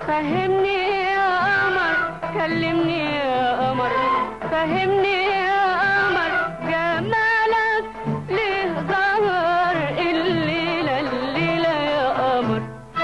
فهمني يا قمر كلمني يا قمر فهمني يا قمر جمالك ليه ظهر الليلة الليلة يا قمر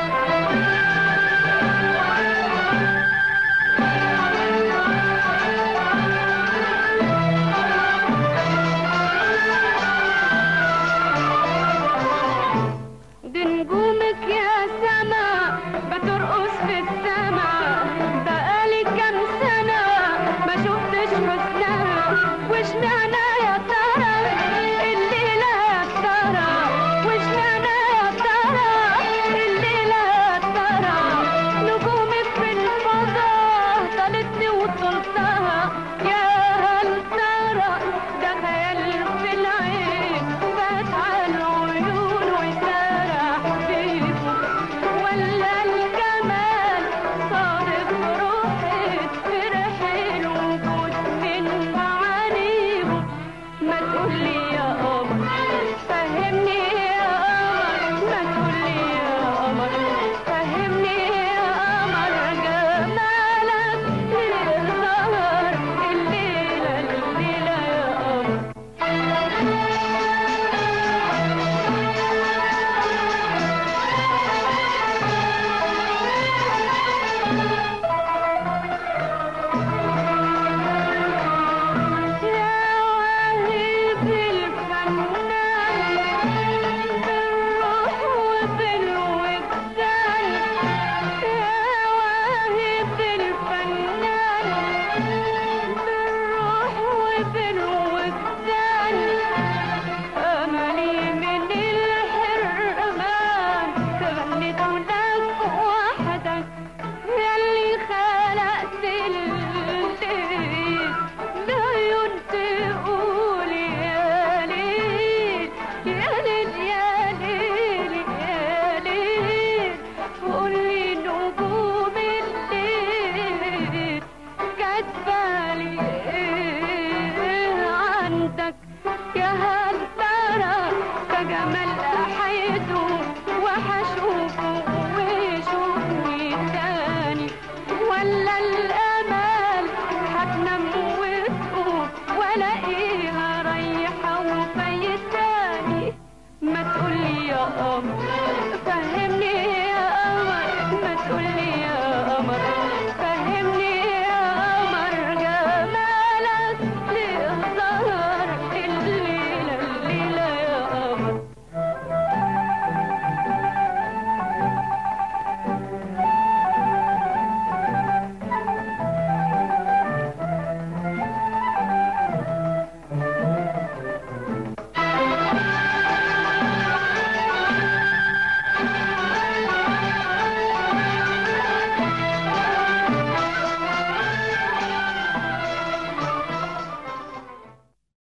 دي نجومك يا سما بترقص في السما بقالي كام سنة ما شفتش حسنها واشمعنى يا ترى الليلة يا ترى واشمعنى يا ترى الليلة يا ترى نجومك في الفضاء طالتني وطلتها يا هل ترى ده خيال في العين فاتح العيون وسرح فيكم ولا الجمال صادف روحي فرح الوجود من معانيهم ما تقولي يا قمر فهمني يا قمر ما تقولي يا قمر فهمني يا قمر جمالك ليه ظهر الليلة الليلة يا قمر يا وهيب الفنان بالروح وبالوجدان يا وهيب الفنان بالروح وبالوجدان أملي من الحرمان تغنيت لك وحدك